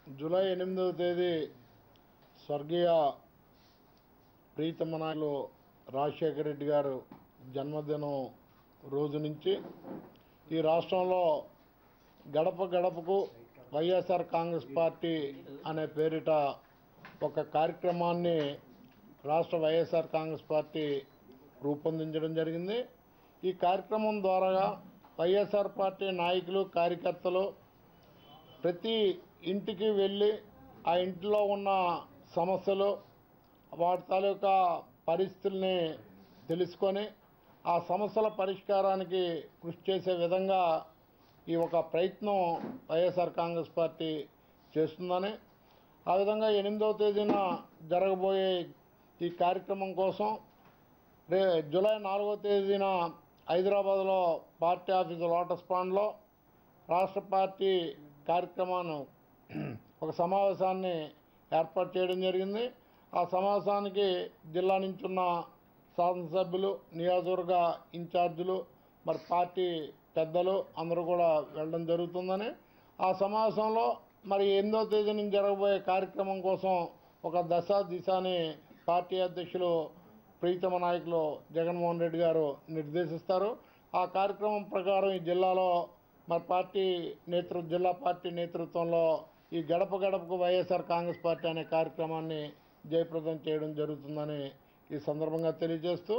July ఎనిమిదవ తేదీ స్వర్గీయ ప్రీతమ నాయకులు రాజశేఖర రెడ్డి గారు జన్మదినం రోజు నుంచి ఈ రాష్ట్రంలో గడప గడపకు వైఎస్ఆర్ కాంగ్రెస్ పార్టీ అనే పేరిట ఒక కార్యక్రమాన్ని రాష్ట్ర వైఎస్ఆర్ కాంగ్రెస్ పార్టీ రూపొందించడం జరిగింది ఈ కార్యక్రమం ద్వారా వైఎస్ఆర్ పార్టీ నాయకులు కార్యకర్తలు ప్రతి ఇంటికి వెళ్ళి ఆ ఇంట్లో ఉన్న సమస్యలు వాటి తాలూకా పరిస్థితుల్ని తెలుసుకొని ఆ సమస్యల పరిష్కారానికి కృషి చేసే విధంగా ఈ ఒక ప్రయత్నం వైఎస్ఆర్ కాంగ్రెస్ పార్టీ చేస్తుందని ఆ విధంగా ఎనిమిదవ తేదీన జరగబోయే ఈ కార్యక్రమం కోసం రే జూలై నాలుగో తేదీన హైదరాబాద్లో పార్టీ ఆఫీసు లోటస్ పాండ్లో రాష్ట్ర పార్టీ కార్యక్రమాన్ని ఒక సమావేశాన్ని ఏర్పాటు చేయడం జరిగింది ఆ సమావేశానికి జిల్లా నుంచి ఉన్న శాసనసభ్యులు నియోజకవర్గ ఇన్ఛార్జీలు మరి పార్టీ పెద్దలు అందరూ కూడా వెళ్ళడం జరుగుతుందని ఆ సమావేశంలో మరి ఎనిమిదో తేదీ నుంచి జరగబోయే కార్యక్రమం కోసం ఒక దశ దిశని పార్టీ అధ్యక్షులు ప్రీతమ నాయకులు జగన్మోహన్ రెడ్డి గారు నిర్దేశిస్తారు ఆ కార్యక్రమం ప్రకారం ఈ జిల్లాలో మరి పార్టీ నేతృ జిల్లా పార్టీ నేతృత్వంలో ఈ గడప గడపకు వైఎస్ఆర్ కాంగ్రెస్ పార్టీ అనే కార్యక్రమాన్ని జయప్రదం చేయడం జరుగుతుందని ఈ సందర్భంగా తెలియజేస్తూ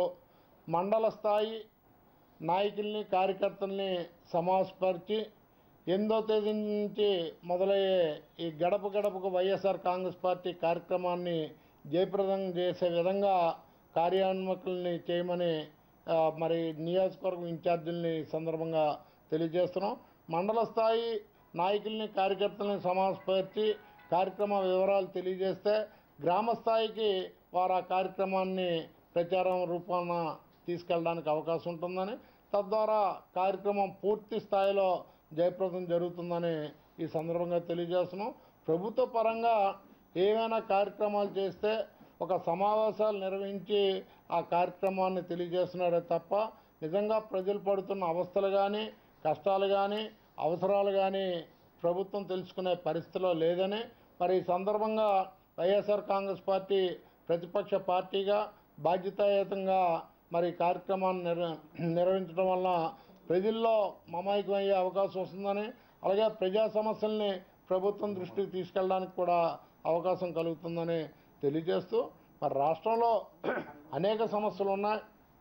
మండల స్థాయి నాయకుల్ని కార్యకర్తల్ని సమావేశపరిచి ఎనిమిదో తేదీ నుంచి మొదలయ్యే ఈ గడప గడపకు వైఎస్ఆర్ కాంగ్రెస్ పార్టీ కార్యక్రమాన్ని జయప్రదం చేసే విధంగా కార్యాన్వకుల్ని చేయమని ఆ, మరి నియోజకవర్గం ఇన్ఛార్జీలని ఈ సందర్భంగా తెలియజేస్తున్నాం మండల స్థాయి నాయకుల్ని కార్యకర్తల్ని సమావేశపరిచి కార్యక్రమ వివరాలు తెలియజేస్తే గ్రామ స్థాయికి వారు ఆ కార్యక్రమాన్ని ప్రచారం రూపాన తీసుకెళ్ళడానికి అవకాశం ఉంటుందని తద్వారా కార్యక్రమం పూర్తి స్థాయిలో జయప్రదం జరుగుతుందని ఈ సందర్భంగా తెలియజేస్తున్నాం ప్రభుత్వ పరంగా ఏమైనా కార్యక్రమాలు చేస్తే ఒక సమావేశాలు నిర్వహించి ఆ కార్యక్రమాన్ని తెలియజేస్తున్నారే తప్ప నిజంగా ప్రజలు పడుతున్న అవస్థలు కానీ కష్టాలు కానీ అవసరాలు కానీ ప్రభుత్వం తెలుసుకునే పరిస్థితిలో లేదని మరి ఈ సందర్భంగా వైఎస్ఆర్ కాంగ్రెస్ పార్టీ ప్రతిపక్ష పార్టీగా బాధ్యతాయుతంగా మరి ఈ కార్యక్రమాన్ని నిర్వ నిర్వహించడం వల్ల ప్రజల్లో మమాయికం అయ్యే అవకాశం వస్తుందని అలాగే ప్రజా సమస్యల్ని ప్రభుత్వం దృష్టికి తీసుకెళ్ళడానికి కూడా అవకాశం కలుగుతుందని తెలియజేస్తూ మరి రాష్ట్రంలో అనేక సమస్యలు ఉన్నాయి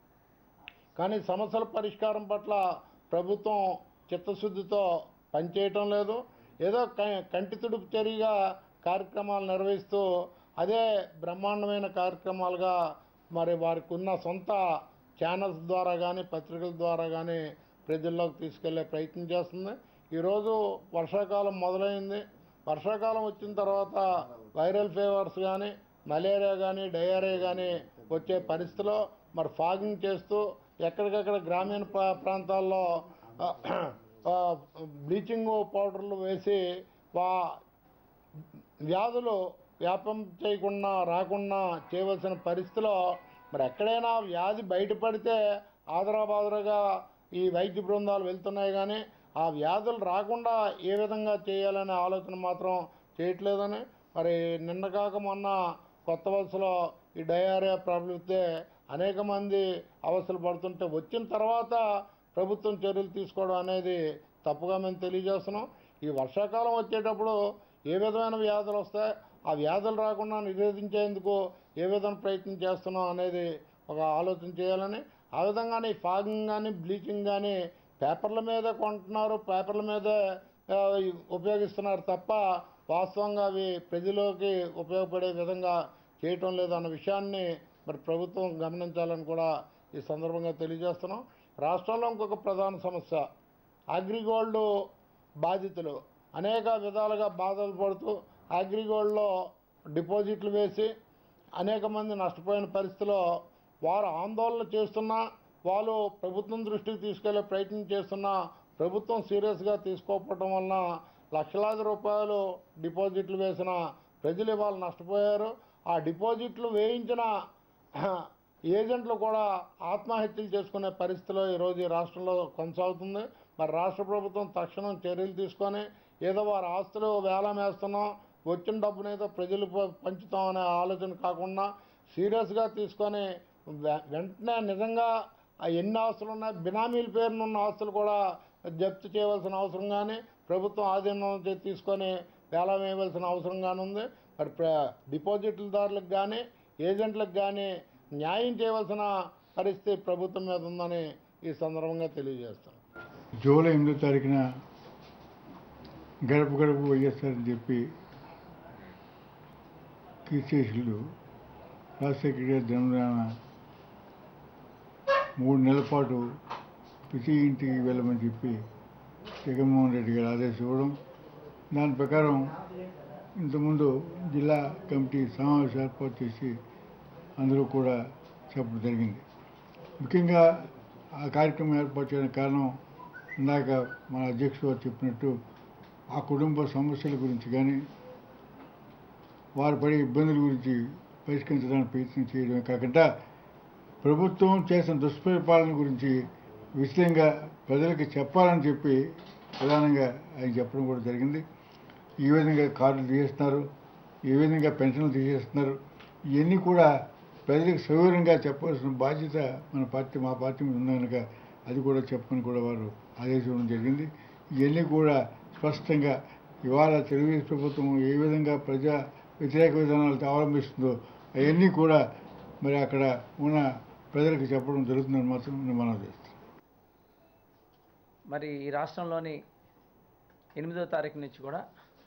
కానీ సమస్యల పరిష్కారం పట్ల ప్రభుత్వం చిత్తశుద్ధితో పనిచేయటం లేదు ఏదో క- కంటి తుడుపు చర్యగా కార్యక్రమాలు నిర్వహిస్తూ అదే బ్రహ్మాండమైన కార్యక్రమాలుగా మరి వారికి ఉన్న సొంత ఛానల్స్ ద్వారా కానీ పత్రికల ద్వారా కానీ ప్రజల్లోకి తీసుకెళ్లే ప్రయత్నం చేస్తుంది ఈరోజు వర్షాకాలం మొదలైంది వర్షాకాలం వచ్చిన తర్వాత వైరల్ ఫీవర్స్ కానీ మలేరియా కానీ డయేరియా కానీ వచ్చే పరిస్థితిలో మరి ఫాగింగ్ చేస్తూ ఎక్కడికక్కడ గ్రామీణ ప్రా- ప్రాంతాల్లో ఆ, ఆ, బ్లీచింగ్ పౌడర్లు వేసి వా వ్యాధులు వ్యాపం చేయకుండా రాకుండా చేయవలసిన పరిస్థితిలో మరి ఎక్కడైనా వ్యాధి బయటపడితే ఆదరాబాదరగా ఈ వైద్య బృందాలు వెళ్తున్నాయి కానీ ఆ వ్యాధులు రాకుండా ఏ విధంగా చేయాలనే ఆలోచన మాత్రం చేయట్లేదని మరి నిన్న కాక మొన్న కొత్త వలసలో ఈ డయారియా ప్రబలితే అనేక మంది అవస్థలు పడుతుంటే వచ్చిన తర్వాత ప్రభుత్వం చర్యలు తీసుకోవడం అనేది తప్పుగా మేము తెలియజేస్తున్నాం ఈ వర్షాకాలం వచ్చేటప్పుడు ఏ విధమైన వ్యాధులు వస్తాయి ఆ వ్యాధులు రాకుండా నిరోధించేందుకు ఏ విధమైన ప్రయత్నం చేస్తున్నాం అనేది ఒక ఆలోచన చేయాలని ఆ విధంగానే ఈ ఫాగింగ్ కానీ బ్లీచింగ్ కానీ పేపర్ల మీద కొంటున్నారు పేపర్ల మీదే ఆ, ఉపయోగిస్తున్నారు తప్ప వాస్తవంగా అవి ప్రజలోకి ఉపయోగపడే విధంగా చేయటం లేదు అన్న విషయాన్ని మరి ప్రభుత్వం గమనించాలని కూడా ఈ సందర్భంగా తెలియజేస్తున్నాం రాష్ట్రంలో ఇంకొక ప్రధాన సమస్య అగ్రిగోల్డ్ బాధితులు అనేక విధాలుగా బాధలు పడుతూ అగ్రిగోల్డ్లో డిపాజిట్లు వేసి అనేక మంది నష్టపోయిన పరిస్థితిలో వారు ఆందోళన చేస్తున్నా వాళ్ళు ప్రభుత్వం దృష్టికి తీసుకెళ్లే ప్రయత్నం చేస్తున్నా ప్రభుత్వం సీరియస్గా తీసుకోకపోవటం వలన లక్షలాది రూపాయలు డిపాజిట్లు వేసిన ప్రజలు ఇవాళ నష్టపోయారు ఆ డిపాజిట్లు వేయించిన ఏజెంట్లు కూడా ఆత్మహత్యలు చేసుకునే పరిస్థితిలో ఈరోజు ఈ రాష్ట్రంలో కొనసాగుతుంది మరి రాష్ట్ర ప్రభుత్వం తక్షణం చర్యలు తీసుకొని ఏదో వారి ఆస్తులు వేలం వేస్తున్నాం వచ్చిన డబ్బును ఏదో ప్రజలు ప- పంచుతాం అనే ఆలోచన కాకుండా సీరియస్గా తీసుకొని వె- వెంటనే నిజంగా ఆ ఎన్ని ఆస్తులు ఉన్నాయి బినామీల పేరున ఉన్న ఆస్తులు కూడా జప్తు చేయవలసిన అవసరం కానీ ప్రభుత్వం ఆధీనం చే- తీసుకొని వేలం వేయవలసిన అవసరం కానీ ఉంది మరి ప్ర డిపాజిట్లదారులకు కానీ ఏజెంట్లకు కానీ న్యాయం చేయవలసిన పరిస్థితి ప్రభుత్వం మీద ఉందని ఈ సందర్భంగా తెలియజేస్తాను జూలై ఎనిమిదో తారీఖున గడప గడప వైఎస్ఆర్ అని చెప్పి కీర్తిశేషులు రాజశేఖర గారి జన్మదిన మూడు నెలల పాటు ప్రతి ఇంటికి వెళ్ళమని చెప్పి జగన్మోహన్ రెడ్డి గారు ఆదేశం ఇవ్వడం దాని ప్రకారం ఇంతకుముందు జిల్లా కమిటీ సమావేశం ఏర్పాటు చేసి అందరూ కూడా చెప్పడం జరిగింది ముఖ్యంగా ఆ కార్యక్రమం ఏర్పాటు చేయడానికి కారణం ఇందాక మన అధ్యక్షుడు వారు చెప్పినట్టు ఆ కుటుంబ సమస్యల గురించి కానీ వారు పడే ఇబ్బందుల గురించి పరిష్కరించడానికి ప్రయత్నం చేయడమే కాకుండా ప్రభుత్వం చేసిన దుష్పరిపాలన గురించి విశదంగా ప్రజలకు చెప్పాలని చెప్పి ప్రధానంగా ఆయన చెప్పడం కూడా జరిగింది ఈ విధంగా కార్డులు తీసేస్తున్నారు ఈ విధంగా పెన్షన్లు తీసేస్తున్నారు ఇవన్నీ కూడా ప్రజలకు సౌకర్యంగా చెప్పాల్సిన బాధ్యత మన పార్టీ మా పార్టీ మీద ఉంది కనుక అది కూడా చెప్పని కూడా వారు ఆదేశించడం జరిగింది ఇవన్నీ కూడా స్పష్టంగా ఇవాళ తెలుగుదేశం ప్రభుత్వం ఏ విధంగా ప్రజా వ్యతిరేక విధానాలతో అవలంబిస్తుందో అవన్నీ కూడా మరి అక్కడ ఉన్న ప్రజలకు చెప్పడం జరుగుతుందని మాత్రం నేను మనం చేస్తాను మరి ఈ రాష్ట్రంలోని ఎనిమిదో తారీఖు నుంచి కూడా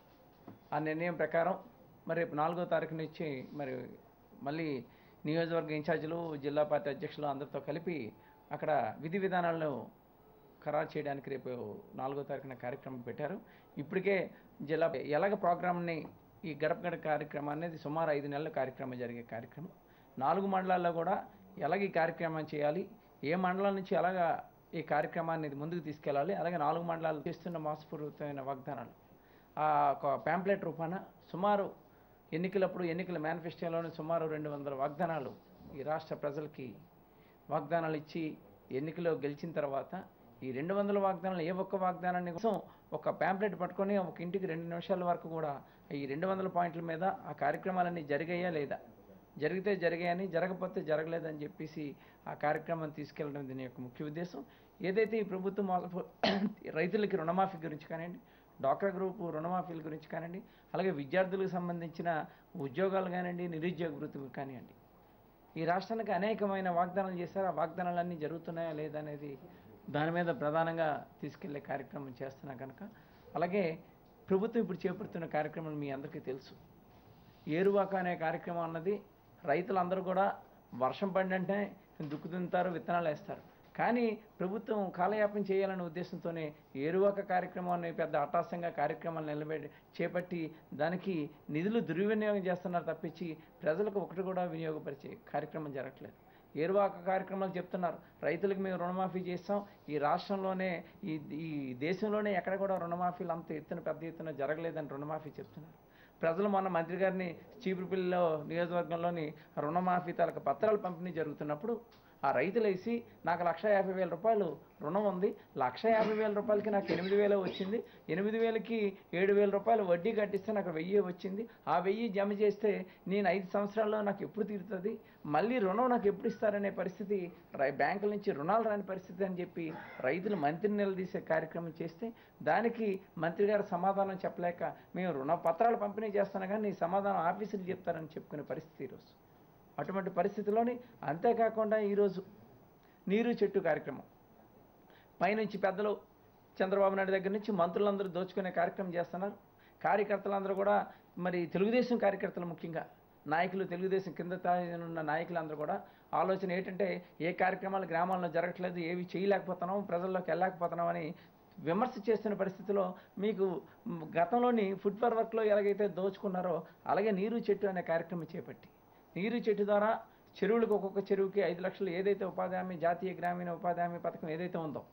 ఆ నిర్ణయం ప్రకారం మరి రేపు నాలుగో తారీఖు నుంచి మరి మళ్ళీ నియోజకవర్గ ఇన్ఛార్జీలు జిల్లా పార్టీ అధ్యక్షులు అందరితో కలిపి అక్కడ విధి విధానాలను ఖరారు చేయడానికి రేపు నాలుగో తారీఖున కార్యక్రమం పెట్టారు ఇప్పటికే జిల్లా ఎలాగ ప్రోగ్రామ్ని ఈ గడప గడప కార్యక్రమం అనేది సుమారు ఐదు నెలల కార్యక్రమం జరిగే కార్యక్రమం నాలుగు మండలాల్లో కూడా ఎలాగ ఈ కార్యక్రమం చేయాలి ఏ మండలం నుంచి ఎలాగ ఈ కార్యక్రమాన్ని ముందుకు తీసుకెళ్ళాలి అలాగే నాలుగు మండలాలు చేస్తున్న మోసపూరితమైన వాగ్దానాలు ఆ ఒక ప్యాంప్లెట్ రూపాన సుమారు ఎన్నికలప్పుడు ఎన్నికల మేనిఫెస్టోలోని సుమారు రెండు వందల వాగ్దానాలు ఈ రాష్ట్ర ప్రజలకి వాగ్దానాలు ఇచ్చి ఎన్నికలో గెలిచిన తర్వాత ఈ రెండు వందల వాగ్దానాలు ఏ ఒక్క వాగ్దానాన్ని కోసం ఒక ప్యాంప్లెట్ పట్టుకొని ఒక ఇంటికి రెండు నిమిషాల వరకు కూడా ఈ రెండు వందల పాయింట్ల మీద ఆ కార్యక్రమాలన్నీ జరిగాయా లేదా జరిగితే జరిగాయని జరగకపోతే జరగలేదని చెప్పేసి ఆ కార్యక్రమం తీసుకెళ్ళడం దీని యొక్క ముఖ్య ఉద్దేశం ఏదైతే ఈ ప్రభుత్వం మోసపో రైతులకి రుణమాఫీ గురించి కానివ్వండి డాక్టర్ గ్రూప్ రుణమాఫీల గురించి కానివ్వండి అలాగే విద్యార్థులకు సంబంధించిన ఉద్యోగాలు కానివ్వండి నిరుద్యోగ వృత్తి కానివ్వండి ఈ రాష్ట్రానికి అనేకమైన వాగ్దానాలు చేశారు ఆ వాగ్దానాలన్నీ జరుగుతున్నాయా లేదా అనేది దాని మీద ప్రధానంగా తీసుకెళ్లే కార్యక్రమం చేస్తున్నా కనుక అలాగే ప్రభుత్వం ఇప్పుడు చేపడుతున్న కార్యక్రమం మీ అందరికీ తెలుసు ఏరువాక అనే కార్యక్రమం అన్నది రైతులందరూ కూడా వర్షం పడిందంటే దుక్కు దున్నుతారు విత్తనాలు వేస్తారు కానీ ప్రభుత్వం కాలయాపన చేయాలనే ఉద్దేశంతోనే ఏరువాక కార్యక్రమాన్ని పెద్ద అట్టాసంగా కార్యక్రమాలు నిలబెట్టి చేపట్టి దానికి నిధులు దుర్వినియోగం చేస్తున్నారు తప్పించి ప్రజలకు ఒకటి కూడా వినియోగపరిచే కార్యక్రమం జరగట్లేదు ఏరువాక కార్యక్రమాలు చెప్తున్నారు రైతులకు మేము రుణమాఫీ చేస్తాం ఈ రాష్ట్రంలోనే ఈ ఈ దేశంలోనే ఎక్కడ కూడా రుణమాఫీలు అంత ఎత్తున పెద్ద ఎత్తున జరగలేదని రుణమాఫీ చెప్తున్నారు ప్రజలు మొన్న మంత్రి గారిని చీపురుపల్లిలో నియోజకవర్గంలోని రుణమాఫీ తాలూకు పత్రాలు పంపిణీ జరుగుతున్నప్పుడు ఆ రైతులు వేసి నాకు లక్ష యాభై వేల రూపాయలు రుణం ఉంది లక్ష యాభై వేల రూపాయలకి నాకు ఎనిమిది వేలే వచ్చింది ఎనిమిది వేలకి ఏడు వేల రూపాయలు వడ్డీ కట్టిస్తే నాకు వెయ్యి వచ్చింది ఆ వెయ్యి జమ చేస్తే నేను ఐదు సంవత్సరాల్లో నాకు ఎప్పుడు తీరుతుంది మళ్ళీ రుణం నాకు ఎప్పుడు ఇస్తారనే పరిస్థితి రై బ్యాంకుల నుంచి రుణాలు రాని పరిస్థితి అని చెప్పి రైతులు మంత్రిని నిలదీసే కార్యక్రమం చేస్తే దానికి మంత్రి గారు సమాధానం చెప్పలేక మేము రుణ పత్రాలు పంపిణీ చేస్తాను కానీ నీ సమాధానం ఆఫీసులు చెప్తారని చెప్పుకునే పరిస్థితి ఈరోజు అటువంటి పరిస్థితిలోని అంతేకాకుండా ఈరోజు నీరు చెట్టు కార్యక్రమం పైనుంచి పెద్దలు చంద్రబాబు నాయుడు దగ్గర నుంచి మంత్రులందరూ దోచుకునే కార్యక్రమం చేస్తున్నారు కార్యకర్తలందరూ కూడా మరి తెలుగుదేశం కార్యకర్తలు ముఖ్యంగా నాయకులు తెలుగుదేశం కింద స్థాయిలో ఉన్న నాయకులందరూ కూడా ఆలోచన ఏంటంటే ఏ కార్యక్రమాలు గ్రామాల్లో జరగట్లేదు ఏవి చేయలేకపోతున్నాం ప్రజల్లోకి వెళ్ళలేకపోతున్నాం అని విమర్శ చేస్తున్న పరిస్థితిలో మీకు మ్, గతంలోని ఫుట్వేర్ వర్క్లో ఎలాగైతే దోచుకున్నారో అలాగే నీరు చెట్టు అనే కార్యక్రమం చేపట్టి నీరు చెట్టు ద్వారా చెరువులకు ఒక్కొక్క చెరువుకి ఐదు లక్షలు ఏదైతే ఉపాధి హామీ జాతీయ గ్రామీణ ఉపాధి హామీ పథకం ఏదైతే ఉందో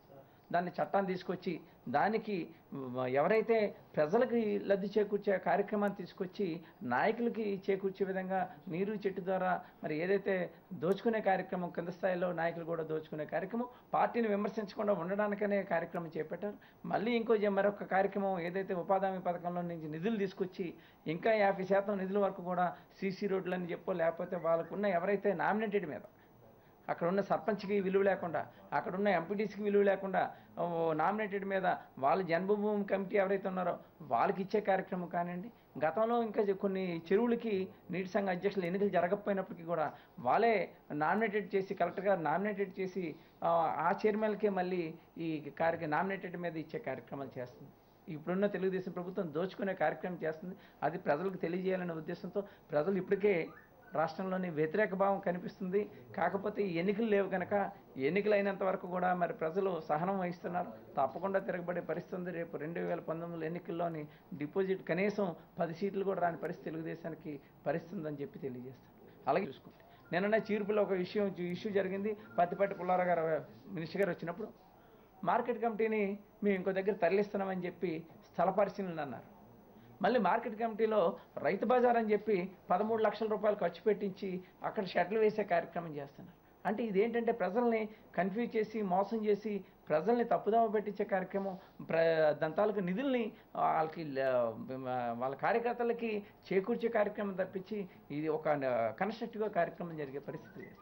దాన్ని చట్టాన్ని తీసుకొచ్చి దానికి వ- ఎవరైతే ప్రజలకి లబ్ధి చేకూర్చే కార్యక్రమాన్ని తీసుకొచ్చి నాయకులకి చేకూర్చే విధంగా నీరు చెట్టు ద్వారా మరి ఏదైతే దోచుకునే కార్యక్రమం కింద స్థాయిలో నాయకులు కూడా దోచుకునే కార్యక్రమం పార్టీని విమర్శించకుండా ఉండడానికనే కార్యక్రమం చేపట్టారు మళ్ళీ ఇంకో జ- మరొక కార్యక్రమం ఏదైతే ఉపాధి హామీ పథకంలో నుంచి నిధులు తీసుకొచ్చి ఇంకా యాభై శాతం నిధుల వరకు కూడా సీసీ రోడ్లని చెప్పో లేకపోతే వాళ్ళకున్న ఎవరైతే నామినేటెడ్ మీద అక్కడ ఉన్న సర్పంచ్కి విలువ లేకుండా అక్కడ ఉన్న ఎంపీటీసీకి విలువ లేకుండా నామినేటెడ్ మీద వాళ్ళ జన్మభూమి కమిటీ ఎవరైతే ఉన్నారో వాళ్ళకి ఇచ్చే కార్యక్రమం కానివ్వండి గతంలో ఇంకా చె- కొన్ని చెరువులకి నీటి సంఘ అధ్యక్షులు ఎన్నికలు జరగకపోయినప్పటికీ కూడా వాళ్ళే నామినేటెడ్ చేసి కలెక్టర్ గారు నామినేటెడ్ చేసి ఆ, ఆ చైర్మన్కే మళ్ళీ ఈ కార్య నామినేటెడ్ మీద ఇచ్చే కార్యక్రమాలు చేస్తుంది ఇప్పుడున్న తెలుగుదేశం ప్రభుత్వం దోచుకునే కార్యక్రమం చేస్తుంది అది ప్రజలకు తెలియజేయాలనే ఉద్దేశంతో ప్రజలు ఇప్పటికే రాష్ట్రంలోని వ్యతిరేక భావం కనిపిస్తుంది కాకపోతే ఈ ఎన్నికలు లేవు కనుక ఎన్నికలు అయినంత వరకు కూడా మరి ప్రజలు సహనం వహిస్తున్నారు తప్పకుండా తిరగబడే పరిస్థితి ఉంది రేపు రెండు వేల పంతొమ్మిది ఎన్నికల్లోని డిపాజిట్ కనీసం పది సీట్లు కూడా రాని పరిస్థితి తెలుగుదేశానికి పరిస్థితి ఉందని చెప్పి తెలియజేస్తాను అలాగే చూసుకుంటే నిన్న చీర్పులో ఒక విషయం ఇష్యూ జరిగింది పత్తిపాటి పుల్లారావు గారు మినిస్టర్ గారు వచ్చినప్పుడు మార్కెట్ కమిటీని మేము ఇంకో దగ్గర తరలిస్తున్నామని చెప్పి స్థల పరిశీలన అన్నారు మళ్ళీ మార్కెట్ కమిటీలో రైతు బజార్ అని చెప్పి పదమూడు లక్షల రూపాయలు ఖర్చు పెట్టించి అక్కడ షెడ్లు వేసే కార్యక్రమం చేస్తున్నారు అంటే ఇదేంటంటే ప్రజల్ని కన్ఫ్యూజ్ చేసి మోసం చేసి ప్రజల్ని తప్పుదోవ పెట్టించే కార్యక్రమం ప్ర దంతాలకు నిధుల్ని వాళ్ళకి ల- వాళ్ళ కార్యకర్తలకి చేకూర్చే కార్యక్రమం తప్పించి ఇది ఒక కన్స్ట్రక్టివ్గా కార్యక్రమం జరిగే పరిస్థితి లేదు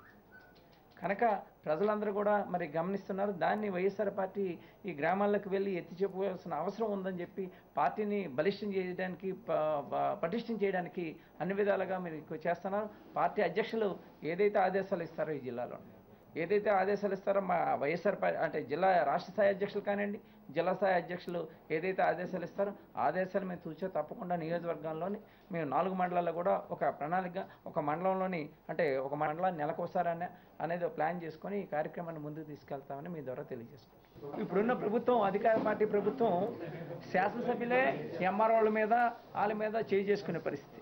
కనుక ప్రజలందరూ కూడా మరి గమనిస్తున్నారు దాన్ని వైఎస్ఆర్ పార్టీ ఈ గ్రామాలకు వెళ్ళి ఎత్తి చెప్పవలసిన అవసరం ఉందని చెప్పి పార్టీని బలిష్టం చేయడానికి ప- ప- పటిష్టం చేయడానికి అన్ని విధాలుగా మీరు చేస్తున్నారు పార్టీ అధ్యక్షులు ఏదైతే ఆదేశాలు ఇస్తారో ఈ జిల్లాలో ఏదైతే ఆదేశాలు ఇస్తారో మా వైఎస్ఆర్ పార్టీ అంటే జిల్లా రాష్ట్ర స్థాయి అధ్యక్షులు కానివ్వండి జిల్లా స్థాయి అధ్యక్షులు ఏదైతే ఆదేశాలు ఇస్తారో ఆదేశాలు మేము తూచే తప్పకుండా నియోజకవర్గంలోని మేము నాలుగు మండలాల్లో కూడా ఒక ప్రణాళిక ఒక మండలంలోని అంటే ఒక మండలాన్ని నెలకోసారనే అనేది ఒక ప్లాన్ చేసుకొని ఈ కార్యక్రమాన్ని ముందుకు తీసుకెళ్తామని మీ ద్వారా తెలియజేసుకుంటాం ఇప్పుడున్న ప్రభుత్వం అధికార పార్టీ ప్రభుత్వం శాసనసభ్యులే ఎంఆర్ఓల మీద వాళ్ళ మీద చేయి చేసుకునే పరిస్థితి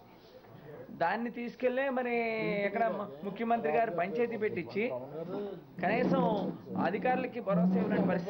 దాన్ని తీసుకెళ్ళే మరి ఎక్కడ ము- ముఖ్యమంత్రి గారు పంచాయతీ పెట్టించి కనీసం అధికారులకి భరోసా ఇవ్వలేని పరిస్థితి